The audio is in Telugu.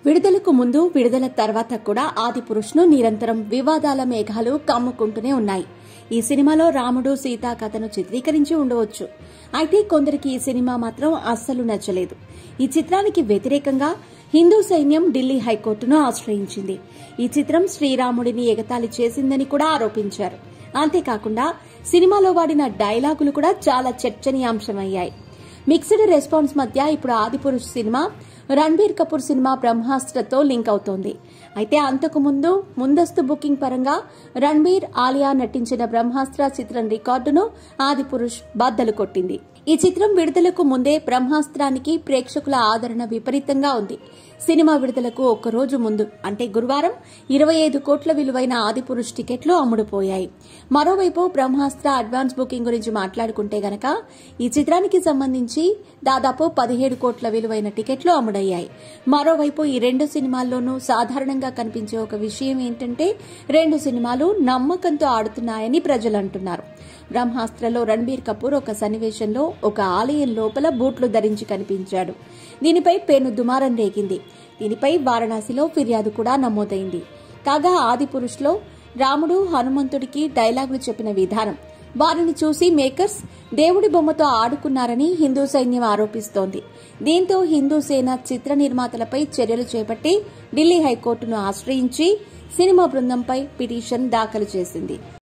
విడుదలకు ముందు విడుదల తర్వాత కూడా ఆదిపురుష్ను నిరంతరం వివాదాల మేఘాలు కమ్ముకుంటూనే ఉన్నాయి ఈ సినిమాలో రాముడు సీత కథను చిత్రీకరించి ఉండవచ్చు అయితే కొందరికి ఈ సినిమా మాత్రం అస్సలు నచ్చలేదు ఈ చిత్రానికి వ్యతిరేకంగా హిందూ సైన్యం ఢిల్లీ హైకోర్టును ఆశ్రయించింది ఈ చిత్రం శ్రీరాముడిని ఎగతాళి చేసిందని కూడా ఆరోపించారు అంతేకాకుండా సినిమాలో వాడిన డైలాగులు కూడా చాలా చర్చనీయాంశమయ్యాయి మిక్స్డ్ రెస్పాన్స్ మధ్య ఇప్పుడు ఆదిపురుష్ సినిమా రణబీర్ కపూర్ సినిమా బ్రహ్మాస్త్రతో లింక్ అవుతోంది అయితే అంతకు ముందు ముందస్తు బుకింగ్ పరంగా రణబీర్ ఆలియా నటించిన బ్రహ్మాస్త్ర చిత్రం రికార్డును ఆదిపురుష్ బద్దలు కొట్టింది ఈ చిత్రం విడుదలకు ముందే బ్రహ్మాస్త్రానికి ప్రేక్షకుల ఆదరణ విపరీతంగా ఉంది సినిమా విడుదలకు ఒక్కరోజు ముందు అంటే గురువారం ఇరవై ఐదు కోట్ల విలువైన ఆదిపురుష్ టికెట్లు అమ్ముడుపోయాయి మరోవైపు బ్రహ్మాస్త్ర అడ్వాన్స్ బుకింగ్ గురించి మాట్లాడుకుంటే గనక ఈ చిత్రానికి సంబంధించి దాదాపు పదిహేడు కోట్ల విలువైన టికెట్లు అమ్ముడయ్యాయి మరోవైపు ఈ రెండు సినిమాల్లోనూ సాధారణంగా కనిపించే ఒక విషయం ఏంటంటే రెండు సినిమాలు నమ్మకంతో ఆడుతున్నాయని ప్రజలు అంటున్నారు బ్రహ్మాస్త్రలో రణబీర్ కపూర్ ఒక సన్నివేశంలో ఒక ఆలయం లోపల బూట్లు ధరించి కనిపించాడు దీనిపై పేను దుమారం రేగింది దీనిపై వారణాసిలో ఫిర్యాదు కూడా నమోదైంది కాగా ఆదిపురుష్లో రాముడు హనుమంతుడికి డైలాగులు చెప్పిన విధానం వారిని చూసి మేకర్స్ దేవుడి బొమ్మతో ఆడుకున్నారని హిందూ సైన్యం ఆరోపిస్తోంది దీంతో హిందూ సేన చిత్ర నిర్మాతలపై చర్యలు చేపట్టి ఢిల్లీ హైకోర్టును ఆశ్రయించి సినిమా బృందంపై పిటిషన్ దాఖలు చేసింది